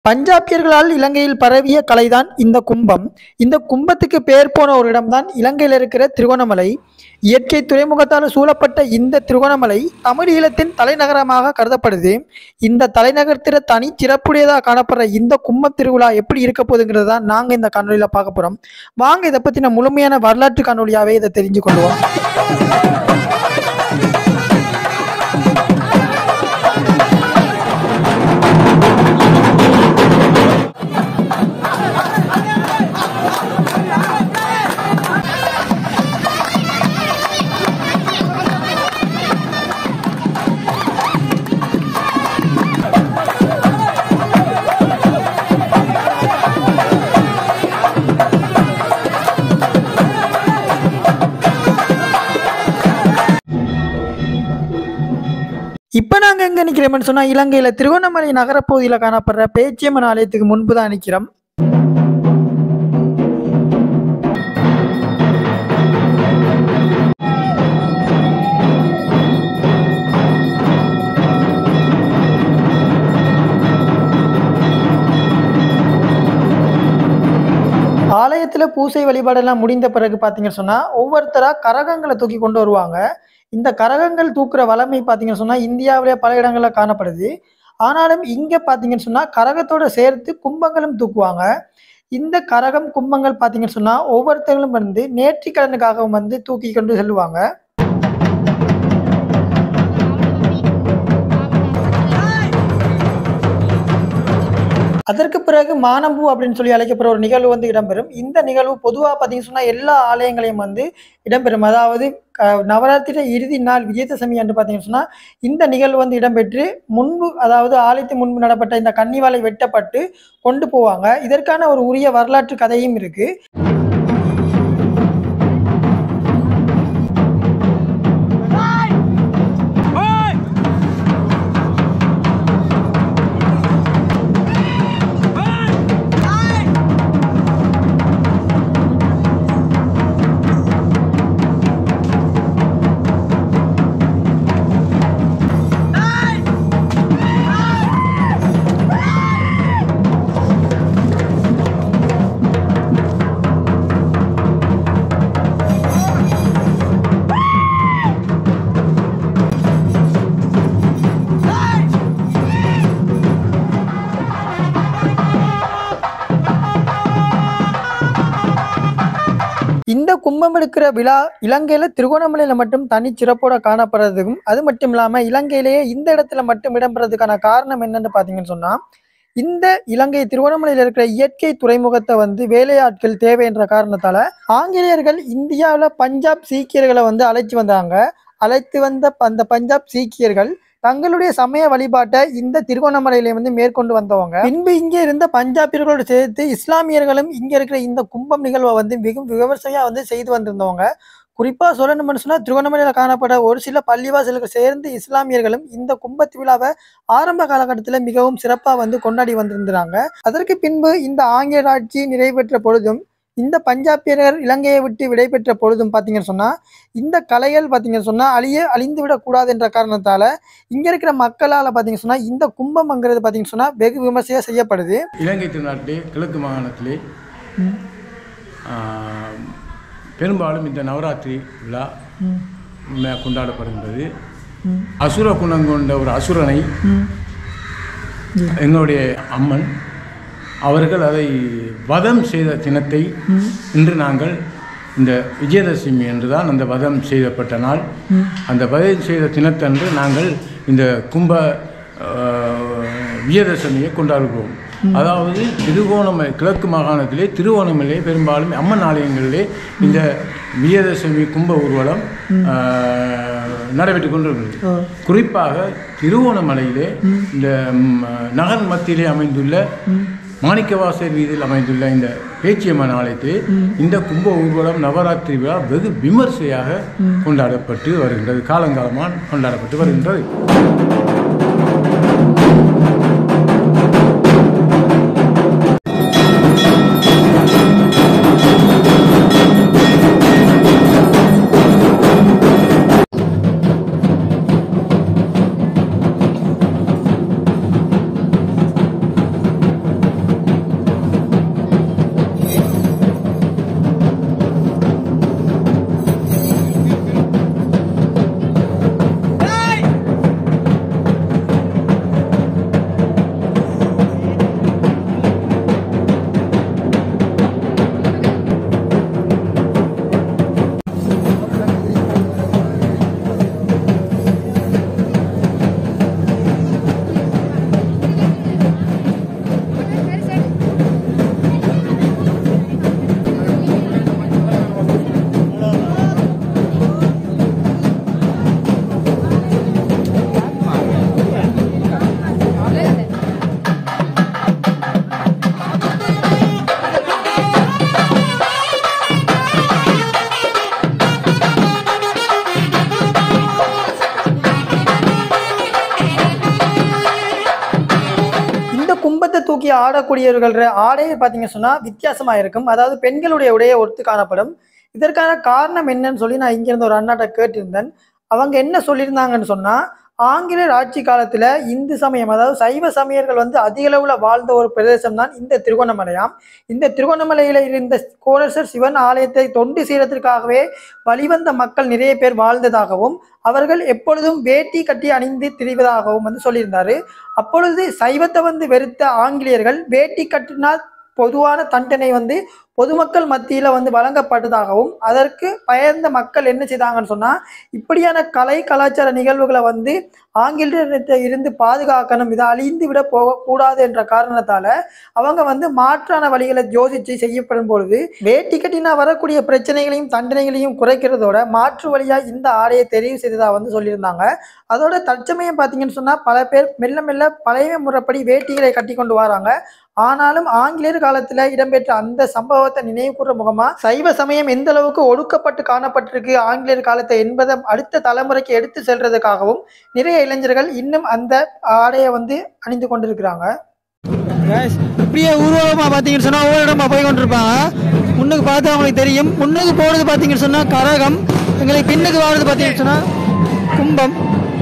பஞ்சாபியர்களால் இலங்கையில் பரவிய கலைதான் இந்த கும்பம் இந்த கும்பத்துக்கு பேர் போன ஒரு இடம்தான் இலங்கையில் இருக்கிற திருகோணமலை இயற்கை துறைமுகத்தால் சூழப்பட்ட இந்த திருகோணமலை தமிழ் ஈழத்தின் தலைநகரமாக கருதப்படுது இந்த தலைநகரத்தில தனி சிறப்புடையதாக காணப்படுற இந்த கும்பம் திருவிழா எப்படி இருக்க போகுதுங்கிறது தான் நாங்கள் இந்த காணொலியில் பார்க்க போகிறோம் வாங்க இதை பற்றின முழுமையான வரலாற்று காணொலியாகவே இதை தெரிஞ்சு கொள்வோம் இப்போ நாங்கள் எங்கே நிற்கிறோம்னு சொன்னால் இலங்கையில் திருவண்ணாமலை நகரப்பகுதியில் காணப்படுற பேச்சியம்மன் ஆலயத்துக்கு முன்பு தான் நிற்கிறோம் ஆலயத்தில் பூசை வழிபாடெல்லாம் முடிந்த பிறகு பார்த்தீங்கன்னு சொன்னால் ஒவ்வொருத்தராக கரகங்களை தூக்கி கொண்டு வருவாங்க இந்த கரகங்கள் தூக்குற வளமை பார்த்தீங்கன்னு சொன்னால் இந்தியாவிலே பல இடங்களில் காணப்படுது ஆனாலும் இங்கே பார்த்தீங்கன்னு சொன்னால் கரகத்தோட சேர்த்து கும்பங்களும் தூக்குவாங்க இந்த கரகம் கும்பங்கள் பார்த்தீங்கன்னு சொன்னால் ஒவ்வொருத்தர்களும் வந்து நேர்த்திக்கடனுக்காகவும் வந்து தூக்கி கொண்டு செல்லுவாங்க அதற்கு பிறகு மானம்பூ அப்படின்னு சொல்லி அழைக்கப்படுற ஒரு நிகழ்வு வந்து இடம்பெறும் இந்த நிகழ்வு பொதுவாக பார்த்தீங்கன்னு சொன்னால் எல்லா ஆலயங்களையும் வந்து இடம்பெறும் அதாவது க- நவராத்திரி இறுதி நாள் விஜயதசமி என்று பார்த்தீங்கன்னு சொன்னால் இந்த நிகழ்வு வந்து இடம்பெற்று முன்பு அதாவது ஆலயத்தின் முன்பு நடப்பட்ட இந்த கன்னிவாலை வெட்டப்பட்டு கொண்டு போவாங்க இதற்கான ஒரு உரிய வரலாற்று கதையும் இருக்கு இந்த கும்பம் எடுக்கிற விழா இலங்கையில திருகோணமலையில மட்டும் தனி சிறப்போட காணப்படுறதுக்கும் அது மட்டும் இல்லாம இலங்கையிலேயே இந்த இடத்துல மட்டும் இடம்பெறதுக்கான காரணம் என்னன்னு பாத்தீங்கன்னு சொன்னா இந்த இலங்கை திருவண்ணாமலையில் இருக்கிற இயற்கை துறைமுகத்தை வந்து வேலையாட்கள் தேவை என்ற காரணத்தால ஆங்கிலேயர்கள் இந்தியாவில் பஞ்சாப் சீக்கியர்களை வந்து அழைச்சி வந்தாங்க அழைத்து வந்த ப- அந்த பஞ்சாப் சீக்கியர்கள் தங்களுடைய சமய வழிபாட்டை இந்த திருகோணமலையில வந்து மேற்கொண்டு வந்தவங்க பின்பு இங்கே இருந்த பஞ்சாபியர்களோடு சேர்த்து இஸ்லாமியர்களும் இங்க இருக்கிற இந்த கும்பம் நிகழ்வை வந்து மிகவும் விமர்சையா வந்து செய்து வந்திருந்தவங்க குறிப்பா சொல்லணும்னு சொன்னா திருவண்ணாமலையில காணப்பட ஒரு சில பள்ளிவாசல்கள் சேர்ந்து இஸ்லாமியர்களும் இந்த கும்பத்து விழாவை ஆரம்ப காலகட்டத்தில் மிகவும் சிறப்பா வந்து கொண்டாடி வந்திருந்தாங்க அதற்கு பின்பு இந்த ஆங்கில ஆட்சி நிறைவேற்ற பொழுதும் இந்த பஞ்சாபியர்கள் இலங்கையை விட்டு விடைபெற்ற பொழுதும் பார்த்தீங்கன்னு சொன்னா இந்த கலைகள் பார்த்தீங்கன்னு சொன்னா அழிய அழிந்து விடக்கூடாது என்ற காரணத்தால இங்க இருக்கிற மக்களால பார்த்தீங்கன்னு சொன்னா இந்த கும்பம்ங்கிறது பார்த்தீங்கன்னு சொன்னா வெகு விமர்சையா செய்யப்படுது இலங்கை திருநாட்டிலே கிழக்கு மாகாணத்திலே ஆ, பெரும்பாலும் இந்த நவராத்திரி விழா மே- கொண்டாடப்படுகின்றது அசுர குணம் கொண்ட ஒரு அசுரனை எங்களுடைய அம்மன் அவர்கள் அதை வதம் செய்த தினத்தை இன்று நாங்கள் இந்த விஜயதசமி என்று தான் அந்த வதம் செய்யப்பட்ட நாள் அந்த வதம் செய்த தினத்தன்று நாங்கள் இந்த கும்ப ஆஹ், விஜயதசமியை கொண்டாடுகிறோம் அதாவது திருகோணமலை கிழக்கு மாகாணத்திலே திருவோணமலை பெரும்பாலும் அம்மன் ஆலயங்களிலே இந்த விஜயதசமி கும்ப ஊர்வலம் ஆஹ், நடைபெற்றுக் கொண்டிருக்கிறது குறிப்பாக திருவோணமலையிலே இந்த ம், நகர் மத்தியிலே அமைந்துள்ள மாணிக்கவாசல் வீதியில் அமைந்துள்ள இந்த பேச்சியம்மன் ஆலயத்தில் இந்த கும்ப ஊர்வலம் நவராத்திரி விழா வெகு விமர்சையாக கொண்டாடப்பட்டு வருகின்றது காலங்காலமாக கொண்டாடப்பட்டு வருகின்றது ஆடக்கூடியவர்கள் ஆடை பார்த்தீங்க சொன்னா வித்தியாசமா இருக்கும் அதாவது பெண்களுடைய உடைய ஒத்து காணப்படும் இதற்கான காரணம் என்னன்னு சொல்லி நான் இங்கிருந்து ஒரு அண்ணாட்ட கேட்டிருந்தேன் அவங்க என்ன சொல்லியிருந்தாங்கன்னு சொன்னா ஆங்கிலேயர் ஆட்சி காலத்துல இந்து சமயம் அதாவது சைவ சமயர்கள் வந்து அதிக அளவுல வாழ்ந்த ஒரு பிரதேசம் தான் இந்த திருகோணமலையாம் இந்த திருகோணமலையில இருந்த கோணேஸ்வர் சிவன் ஆலயத்தை தொண்டு செய்யறதற்காகவே வழிவந்த மக்கள் நிறைய பேர் வாழ்ந்ததாகவும் அவர்கள் எப்பொழுதும் வேட்டி கட்டி அணிந்து திரிவதாகவும் வந்து சொல்லியிருந்தாரு அப்பொழுது சைவத்தை வந்து வெறுத்த ஆங்கிலேயர்கள் வேட்டி கட்டினால் பொதுவான தண்டனை வந்து பொதுமக்கள் மத்தியில வந்து வழங்கப்பட்டதாகவும் அதற்கு பயந்த மக்கள் என்ன செய்தாங்கன்னு சொன்னா இப்படியான கலை கலாச்சார நிகழ்வுகளை வந்து ஆங்கிலேயர்கிட்ட இருந்து பாதுகாக்கணும் இதை அழிந்து விட போகக்கூடாது என்ற காரணத்தால அவங்க வந்து மாற்றான வழிகளை யோசிச்சு செய்யப்படும் பொழுது வேட்டி கட்டினா வரக்கூடிய பிரச்சனைகளையும் தண்டனைகளையும் குறைக்கிறதோட மாற்று வழியா இந்த ஆடையை தெரிவு செய்ததா வந்து சொல்லியிருந்தாங்க அதோட தற்சமயம் பார்த்தீங்கன்னு சொன்னா பல பேர் மெல்ல மெல்ல பழைய முறைப்படி வேட்டிகளை கட்டி கொண்டு வராங்க ஆனாலும் ஆங்கிலேயர் காலத்துல இடம்பெற்ற அந்த சம்பவத்தை நினைவு கூற முகமா சைவ சமயம் எந்த அளவுக்கு ஒடுக்கப்பட்டு காணப்பட்டிருக்கு ஆங்கிலேயர் காலத்தை என்பதை அடுத்த தலைமுறைக்கு எடுத்து செல்றதுக்காகவும் நிறைய இளைஞர்கள் இன்னும் அந்த ஆடையை வந்து அணிந்து கொண்டிருக்கிறாங்க இப்படியே ஊர்வலமா பாத்தீங்கன்னு சொன்னா ஒவ்வொரு இடமா போய் கொண்டிருப்பாங்க முன்னுக்கு பார்த்து அவங்களுக்கு தெரியும் முன்னுக்கு போறது பாத்தீங்கன்னு சொன்னா கரகம் எங்களுக்கு பின்னுக்கு வாடுறது பாத்தீங்கன்னு சொன்னா கும்பம்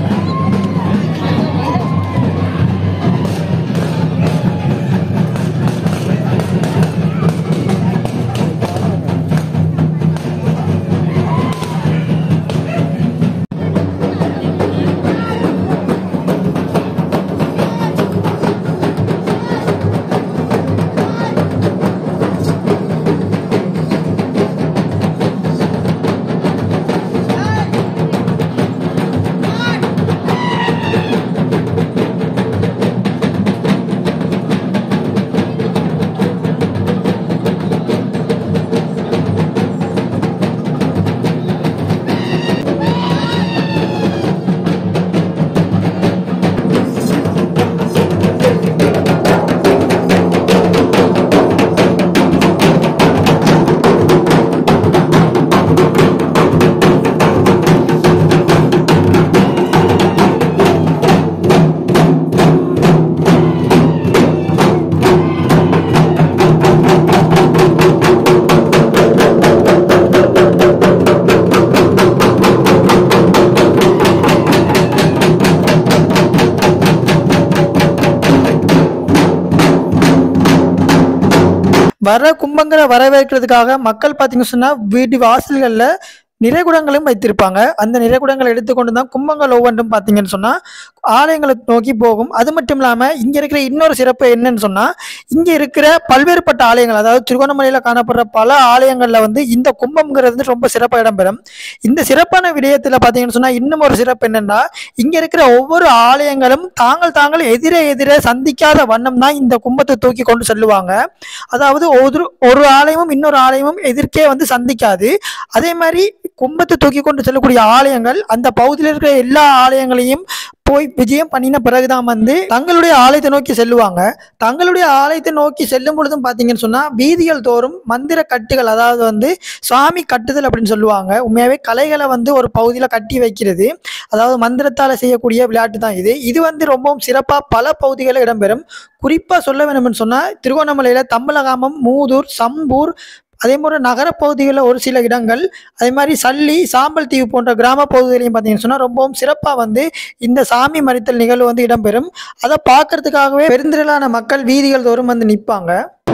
வர கும்பங்களை வரவேற்கிறதுக்காக மக்கள் பார்த்தீங்கன்னு சொன்னா வீட்டு வாசல்களில் நிறைகுடங்களும் வைத்திருப்பாங்க அந்த நிறைகுடங்களை எடுத்துக்கொண்டு தான் கும்பங்கள் ஒவ்வொன்றும் பார்த்தீங்கன்னு சொன்னா ஆலயங்களை நோக்கி போகும் அது மட்டும் இல்லாமல் இங்க இருக்கிற இன்னொரு சிறப்பு என்னன்னு சொன்னா இங்க இருக்கிற பல்வேறுபட்ட ஆலயங்கள் அதாவது திருகோணமலையில காணப்படுற பல ஆலயங்கள்ல வந்து இந்த கும்பம்ங்கிறது வந்து ரொம்ப சிறப்பாக இடம்பெறும் இந்த சிறப்பான விடயத்துல பார்த்தீங்கன்னு சொன்னா இன்னும் ஒரு சிறப்பு என்னன்னா இங்க இருக்கிற ஒவ்வொரு ஆலயங்களும் தாங்கள் தாங்கள் எதிரே எதிரே சந்திக்காத வண்ணம் தான் இந்த கும்பத்தை தூக்கி கொண்டு செல்லுவாங்க அதாவது ஒரு ஒரு ஆலயமும் இன்னொரு ஆலயமும் எதிர்க்கே வந்து சந்திக்காது அதே மாதிரி கும்பத்தை தூக்கி கொண்டு செல்லக்கூடிய ஆலயங்கள் அந்த பகுதியில் இருக்கிற எல்லா ஆலயங்களையும் போய் விஜயம் பண்ணின பிறகுதான் வந்து தங்களுடைய ஆலயத்தை நோக்கி செல்லுவாங்க தங்களுடைய ஆலயத்தை நோக்கி செல்லும் பொழுதும் பார்த்தீங்கன்னு சொன்னா வீதிகள் தோறும் மந்திர கட்டுகள் அதாவது வந்து சுவாமி கட்டுதல் அப்படின்னு சொல்லுவாங்க உண்மையாவே கலைகளை வந்து ஒரு பகுதியில் கட்டி வைக்கிறது அதாவது மந்திரத்தால் செய்யக்கூடிய விளையாட்டு தான் இது இது வந்து ரொம்பவும் சிறப்பாக பல பகுதிகளில் இடம்பெறும் குறிப்பாக சொல்ல வேணும்னு சொன்னால் திருகோணமலையில் தம்பலகாமம் மூதூர் சம்பூர் அதே மாதிரி நகரப்பகுதிகளில் ஒரு சில இடங்கள் அதே மாதிரி சல்லி சாம்பல் தீவு போன்ற கிராம பகுதிகளையும் பார்த்தீங்கன்னு சொன்னால் ரொம்பவும் சிறப்பாக வந்து இந்த சாமி மறித்தல் நிகழ்வு வந்து இடம்பெறும் அதை பார்க்கறதுக்காகவே பெருந்திரளான மக்கள் வீதிகள் தோறும் வந்து நிற்பாங்க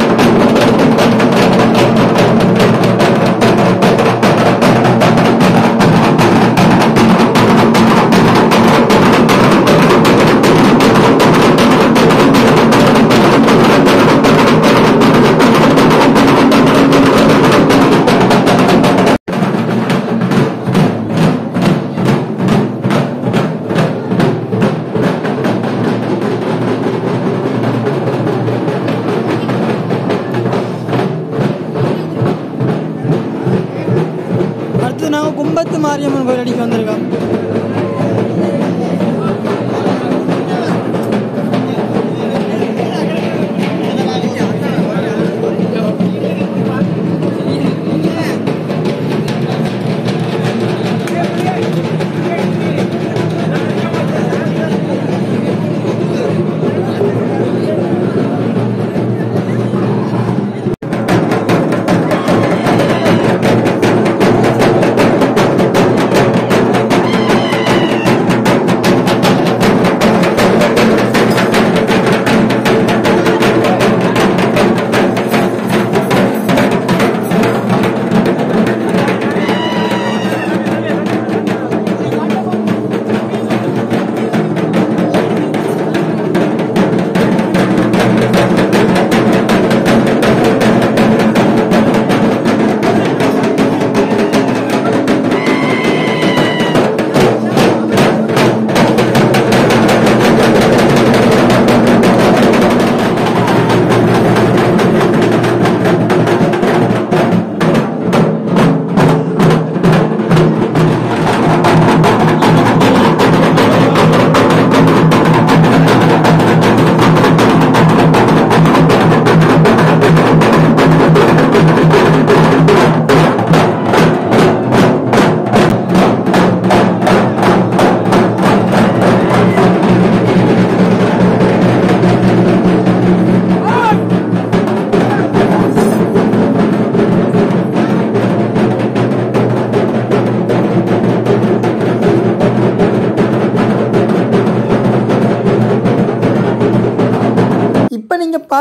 அடுத்து நாங்கள் கும்பத்து மாரியம்மன் கோயில் அடிக்க வந்திருக்கோம்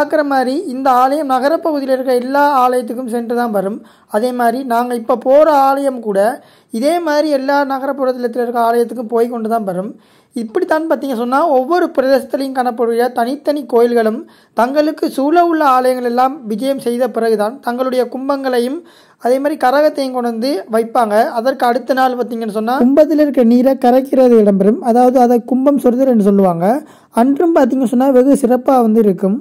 பார்க்குற மாதிரி இந்த ஆலயம் நகரப்பகுதியில் இருக்கிற எல்லா ஆலயத்துக்கும் சென்று தான் வரும் அதே மாதிரி நாங்கள் இப்போ போகிற ஆலயம் கூட இதே மாதிரி எல்லா நகரப்புறத்தில் இருக்க ஆலயத்துக்கும் போய் கொண்டு தான் வரும் இப்படித்தான் பார்த்தீங்க சொன்னால் ஒவ்வொரு பிரதேசத்திலையும் காணக்கூடிய தனித்தனி கோயில்களும் தங்களுக்கு சூழ உள்ள ஆலயங்கள் எல்லாம் விஜயம் செய்த பிறகுதான் தங்களுடைய கும்பங்களையும் அதே மாதிரி கரகத்தையும் கொண்டு வந்து வைப்பாங்க அதற்கு அடுத்த நாள் பார்த்தீங்கன்னு சொன்னால் கும்பத்தில் இருக்க நீரை கரைக்கிறது இடம்பெறும் அதாவது அதை கும்பம் சொருதல் சொல்லுவாங்க அன்றும் பார்த்தீங்கன்னு சொன்னால் வெகு சிறப்பாக வந்து இருக்கும்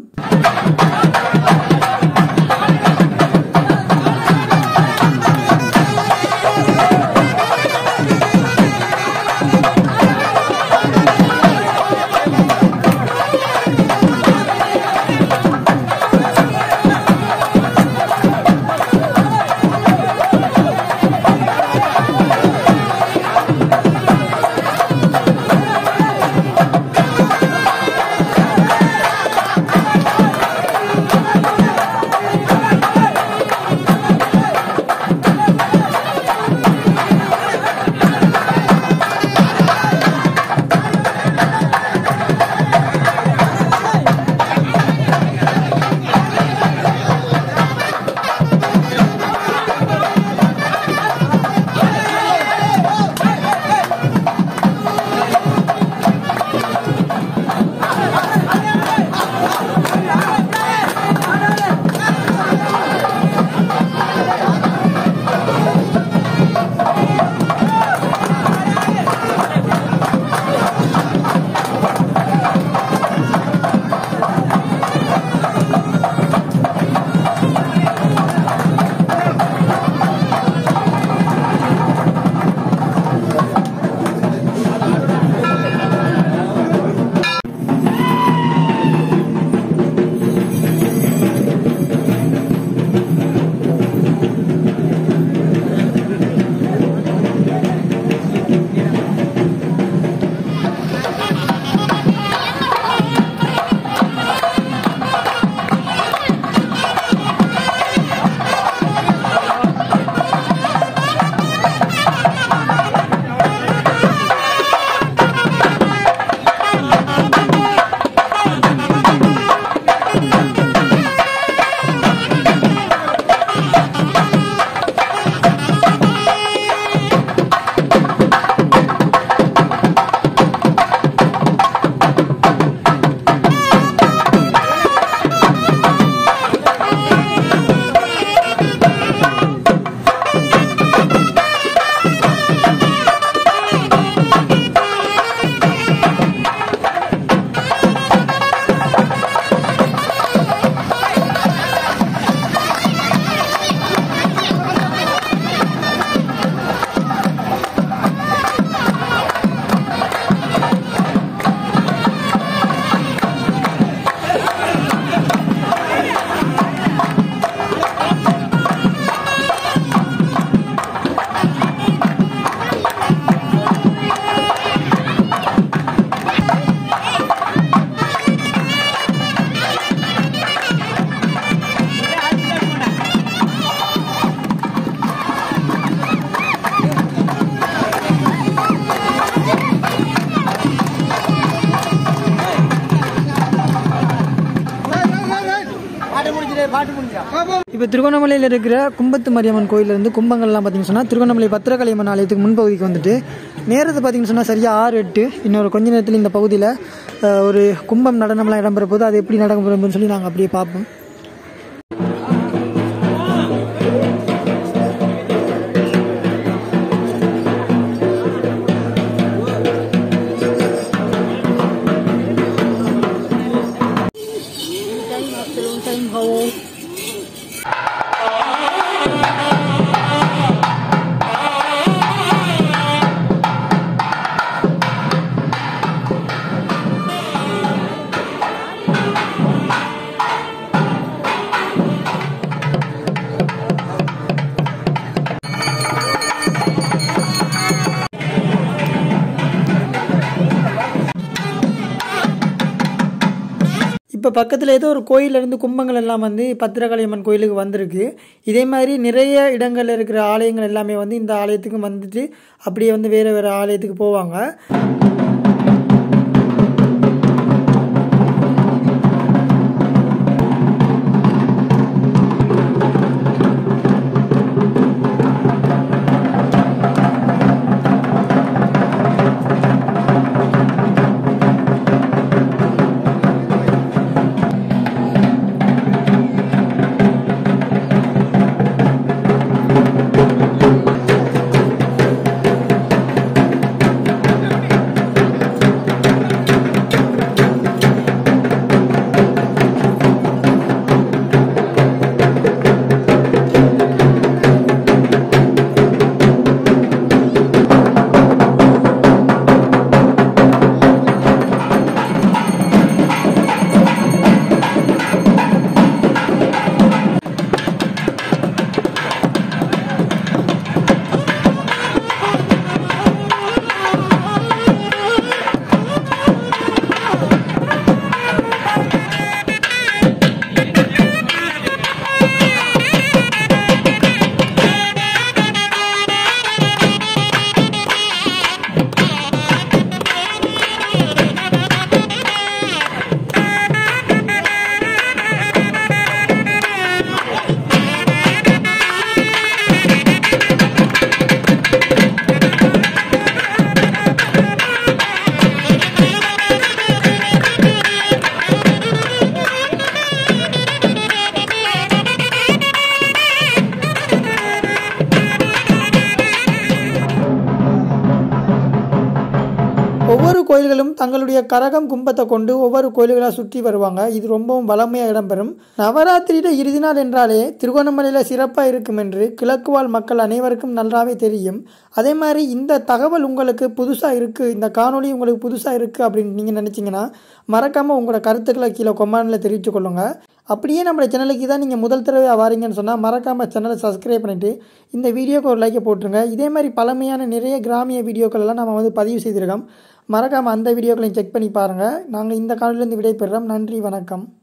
இப்போ திருவண்ணாமலையில் இருக்கிற கும்பத்து மாரியம்மன் கோயிலிருந்து கும்பங்கள்லாம் பார்த்தீங்கன்னு சொன்னால் திருவண்ணாமலை பத்திரகாளியம்மன் ஆலயத்துக்கு முன்பகுதிக்கு வந்துட்டு நேரத்தை பார்த்தீங்கன்னு சொன்னால் சரியாக ஆறு எட்டு இன்னொரு கொஞ்ச நேரத்தில் இந்த பகுதியில் அஹ், ஒரு கும்பம் நடனம்லாம் இடம்பெற போது அது எப்படி நடக்கும் சொல்லி நாங்கள் அப்படியே பார்ப்போம் இப்போ பக்கத்தில் ஏதோ ஒரு கோயிலேருந்து கும்பங்கள் எல்லாம் வந்து பத்திரகாளியம்மன் கோயிலுக்கு வந்திருக்கு இதே மாதிரி நிறைய இடங்கள்ல இருக்கிற ஆலயங்கள் எல்லாமே வந்து இந்த ஆலயத்துக்கு வந்துட்டு அப்படியே வந்து வேறு வேறு ஆலயத்துக்கு போவாங்க கோயில்களும் தங்களுடைய கரகம் கும்பத்தை கொண்டு ஒவ்வொரு கோயில்களாக சுற்றி வருவாங்க இது ரொம்பவும் வளமையாக இடம்பெறும் நவராத்திரியில இறுதி நாள் என்றாலே திருகோணமலையில் சிறப்பாக இருக்கும் என்று கிழக்கு வாழ் மக்கள் அனைவருக்கும் நன்றாவே தெரியும் அதே மாதிரி இந்த தகவல் உங்களுக்கு புதுசாக இருக்குது இந்த காணொளி உங்களுக்கு புதுசாக இருக்குது அப்படின்னு நீங்கள் நினச்சிங்கன்னா மறக்காமல் உங்களோட கருத்துக்களை கீழே கொமெண்டில் தெரிவித்து கொள்ளுங்க அப்படியே நம்ம சேனலுக்கு தான் நீங்கள் முதல் தடவை வாரீங்கன்னு சொன்னால் மறக்காமல் சேனலை சப்ஸ்கிரைப் பண்ணிவிட்டு இந்த வீடியோக்கு ஒரு லைக்கை போட்டுருங்க இதே மாதிரி பழமையான நிறைய கிராமிய வீடியோக்கள் எல்லாம் நம்ம வந்து பதிவு செய்திருக்கோம் மறக்காமல் அந்த வீடியோக்களையும் செக் பண்ணி பாருங்கள் நாங்கள் இந்த காணொலியிலேருந்து விடைபெறுறோம் நன்றி வணக்கம்